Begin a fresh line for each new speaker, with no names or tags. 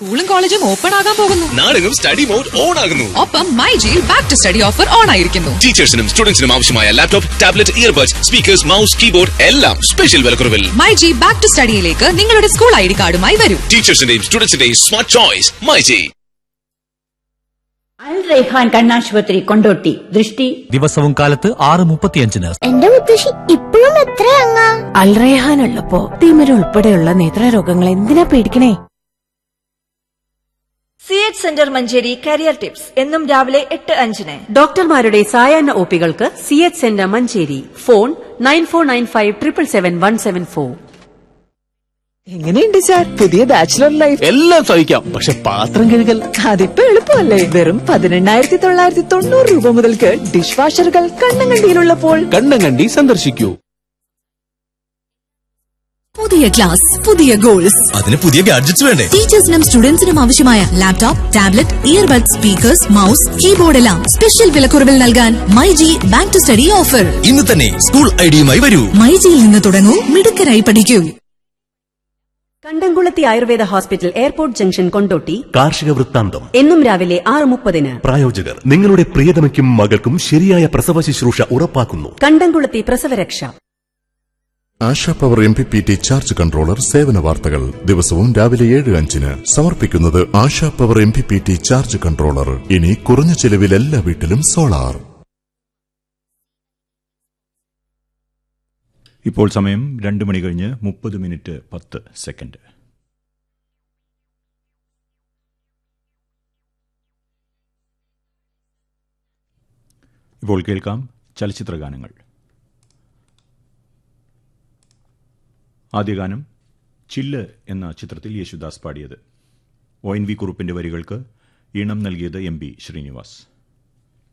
സ്കൂളും കോളേജും ഓപ്പൺ ആകാൻ പോകുന്നു
നാടെങ്ങും സ്റ്റഡി മോഡ് ഓൺ ആകുന്നു
ഒപ്പം മൈ ജിയിൽ back to study offer on ആയിരിക്കുന്നു
ടീച്ചേഴ്സിനും സ്റ്റുഡൻസിനും ആവശ്യമായ laptop tablet earbuds speakers mouse keyboard എല്ലാം സ്പെഷ്യൽ വിലക്കുറവിൽ
മൈ ജി ബാക്ക് ടു സ്റ്റഡിയിലേക്ക് നിങ്ങളുടെ സ്കൂൾ ഐ ഡി കാർഡുമായി വരൂ
ടീച്ചേഴ്സിന്റെയും സ്റ്റുഡൻസിന്റെയും smart choice MyG
Al Raihan കണ്ണാശുപത്രി കൊണ്ടോട്ടി ദൃഷ്ടി
ദിവസവും കാലത്ത് ആറ് മുപ്പത്തിയഞ്ചിന്
എന്റെ മുത്തശ്ശി ഇപ്പോഴും എത്രയങ്ങാ
അൽറേഹാൻ ഉള്ളപ്പോ തിമിര ഉൾപ്പെടെയുള്ള നേത്രരോഗങ്ങൾ എന്തിനാ പേടിക്കണേ
C H centre Manjeri career tips എന്നും രാവിലെ എട്ട് അഞ്ചിന്
ഡോക്ടർമാരുടെ സായാഹ്ന ഒപികൾക്ക് C H centre Manjeri phone nine four nine five triple seven one seven four
എങ്ങനെയുണ്ട് സാർ പുതിയ ബാച്ചിലർ ലൈഫ്
എല്ലാം സഹിക്കാം പക്ഷെ പാത്രം കഴുകൽ
അതിപ്പോ എളുപ്പമല്ലേ വെറും പതിനെണ്ണായിരത്തി തൊള്ളായിരത്തി തൊണ്ണൂറ് രൂപ മുതൽക്ക് ഡിഷ് വാഷറുകൾ കണ്ണങ്കണ്ടിയിലുള്ളപ്പോൾ
കണ്ണം കണ്ടി സന്ദർശിക്കൂ
പുതിയ ക്ലാസ് പുതിയ ഗോൾസ്
അതിന് പുതിയ ഗാഡ്ജറ്റ്സ് വേണ്ടേ
ടീച്ചേഴ്സിനും സ്റ്റുഡൻസിനും ആവശ്യമായ laptop tablet earbud speakers mouse keyboard എല്ലാം സ്പെഷ്യൽ വിലക്കുറവിൽ നൽകാൻ my G back to study offer
ഇന്ന് തന്നെ സ്കൂൾ ഐഡിയുമായി വരൂ
മൈ ജിയിൽ നിന്ന് തുടങ്ങൂ മിടുക്കരായി പഠിക്കൂ
Kandamkulathy Ayurveda hospital airport junction Kondotty
കാർഷിക വൃത്താന്തം
എന്നും രാവിലെ ആറ് മുപ്പതിന്
പ്രായോജകർ നിങ്ങളുടെ പ്രിയതമയ്ക്കും മകൾക്കും ശരിയായ പ്രസവ ശുശ്രൂഷ ഉറപ്പാക്കുന്നു
കണ്ടംകുളത്തി പ്രസവരക്ഷ
Asha power M P P T charge controller സേവന വാർത്തകൾ ദിവസവും രാവിലെ ഏഴ് അഞ്ചിന് സമർപ്പിക്കുന്നത് Asha power M P P T charge controller ഇനി കുറഞ്ഞ ചെലവിൽ എല്ലാ വീട്ടിലും സോളാർ
ഇപ്പോൾ സമയം രണ്ട് മണി കഴിഞ്ഞ് മുപ്പത് മിനിറ്റ് പത്ത് സെക്കൻഡ് ഇപ്പോൾ കേൾക്കാം ചലച്ചിത്ര ഗാനങ്ങൾ ആദ്യ ഗാനം ചില്ല് എന്ന ചിത്രത്തിൽ യേശുദാസ് പാടിയത് ഒ എൻ വി കുറുപ്പിന്റെ വരികൾക്ക് ഈണം നൽകിയത് എം ബി ശ്രീനിവാസ്